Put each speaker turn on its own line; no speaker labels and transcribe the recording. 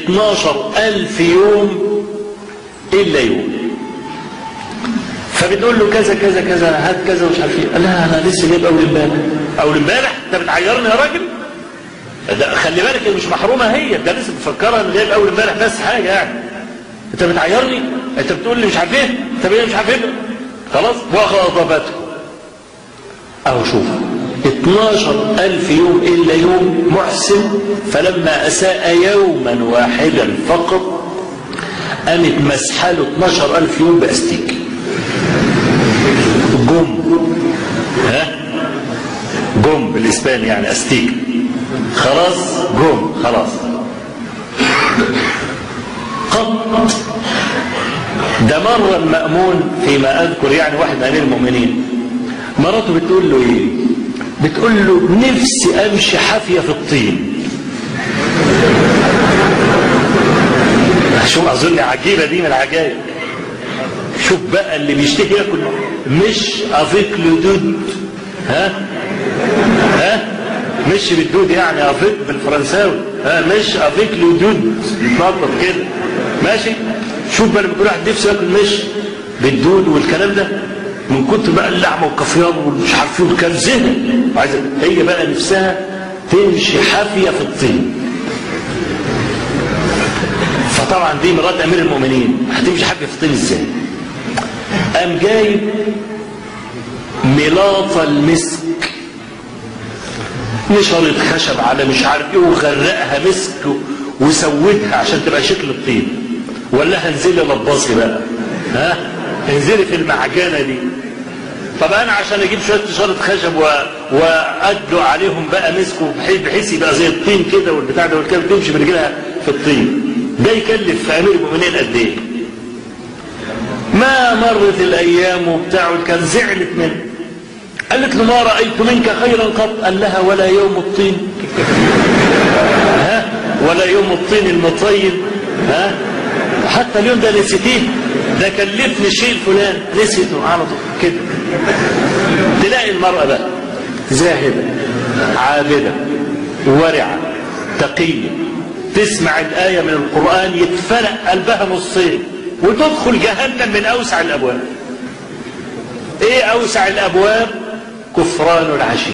12 ألف يوم إلا يوم فبتقول له كذا كذا كذا هات كذا مش عارف ايه قال لها انا لسه جايب اول امبارح اول امبارح انت بتعيرني يا راجل ده خلي بالك هي مش محرومه هي ده لسه بتفكرها ان جايب اول امبارح بس حاجه يعني انت بتعيرني انت بتقول لي مش عارف ايه انت بتقول مش عارف ايه خلاص وغضبته اهو شوف 12 ألف يوم إلا يوم محسن فلما أساء يوما واحدا فقط قامت مسحاله 12 ألف يوم بأستيك جم ها جم بالإسباني يعني أستيك خلاص جم خلاص قط ده مرة المأمون فيما أذكر يعني واحد من أمير المؤمنين مراته بتقول له إيه بتقول له نفسي أمشي حافية في الطين شوف أظن عجيبة دي من العجائب شوف بقى اللي بيشتهي ياكل مش افيك لدود ها ها مش بالدود يعني افيك بالفرنساوي ها مش افيك لدود يتنطط كده ماشي شوف بقى اللي بيقول واحد نفسه ياكل مش بالدود والكلام ده من كتر بقى اللحمه والكافيار ومش عارفين وكان زهق عايزه هي بقى نفسها تمشي حافيه في الطين فطبعا دي مرات امير المؤمنين هتمشي حافيه في الطين ازاي؟ قام جايب ملاط المسك نشرت خشب على مش عارف ايه وغرقها مسك وسودها عشان تبقى شكل الطين ولا لها انزلي لباصي بقى ها انزلي في المعجنه دي طب انا عشان اجيب شويه نشاره خشب و... وادلق عليهم بقى مسك بحيث بحيث يبقى زي الطين كده والبتاع ده والكلام تمشي برجلها في الطين ده يكلف في امير المؤمنين قد ايه؟ ما مرت الايام وبتاع كان زعلت منه قالت له ما رايت منك خيرا قط قال لها ولا يوم الطين ها ولا يوم الطين المطيب ها حتى اليوم ده نسيتيه ده كلفني الشيء الفلان نسيته على طول كده تلاقي المرأة بقى زاهدة عابدة ورعة تقية تسمع الآية من القرآن يتفرق قلبها نصين وتدخل جهنم من أوسع الأبواب إيه أوسع الأبواب كفران العشير